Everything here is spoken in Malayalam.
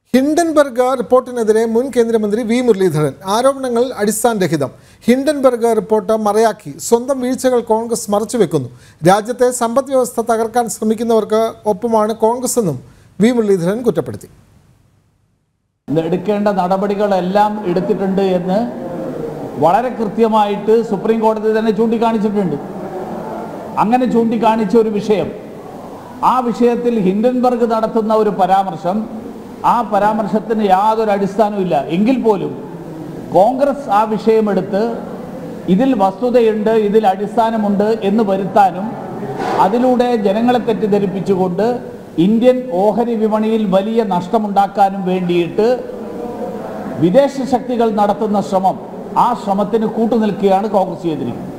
ഹിൻഡൻബർഗ് റിപ്പോർട്ടിനെതിരെ മുൻ കേന്ദ്രമന്ത്രി വി മുരളീധരൻ ആരോപണങ്ങൾ അടിസ്ഥാനരഹിതം ഹിൻഡൻബർഗ് റിപ്പോർട്ട് മറയാക്കി സ്വന്തം വീഴ്ചകൾ കോൺഗ്രസ് മറച്ചുവെക്കുന്നു രാജ്യത്തെ സമ്പദ് വ്യവസ്ഥ തകർക്കാൻ ശ്രമിക്കുന്നവർക്ക് ഒപ്പമാണ് കോൺഗ്രസ് എന്നും വി മുരളീധരൻ കുറ്റപ്പെടുത്തി എടുക്കേണ്ട നടപടികളെല്ലാം എടുത്തിട്ടുണ്ട് എന്ന് വളരെ കൃത്യമായിട്ട് സുപ്രീം കോടതി തന്നെ ചൂണ്ടിക്കാണിച്ചിട്ടുണ്ട് അങ്ങനെ ചൂണ്ടിക്കാണിച്ച ഒരു വിഷയം ആ വിഷയത്തിൽ ഹിൻഡൻബർഗ് നടത്തുന്ന ഒരു പരാമർശം ആ പരാമർശത്തിന് യാതൊരു അടിസ്ഥാനവുമില്ല എങ്കിൽ പോലും കോൺഗ്രസ് ആ വിഷയമെടുത്ത് ഇതിൽ വസ്തുതയുണ്ട് ഇതിൽ അടിസ്ഥാനമുണ്ട് എന്ന് വരുത്താനും അതിലൂടെ ജനങ്ങളെ തെറ്റിദ്ധരിപ്പിച്ചുകൊണ്ട് ഇന്ത്യൻ ഓഹരി വിപണിയിൽ വലിയ നഷ്ടമുണ്ടാക്കാനും വേണ്ടിയിട്ട് വിദേശ ശക്തികൾ നടത്തുന്ന ശ്രമം ആ ശ്രമത്തിന് കൂട്ടുനിൽക്കുകയാണ് കോൺഗ്രസ് ചെയ്തിരിക്കുന്നത്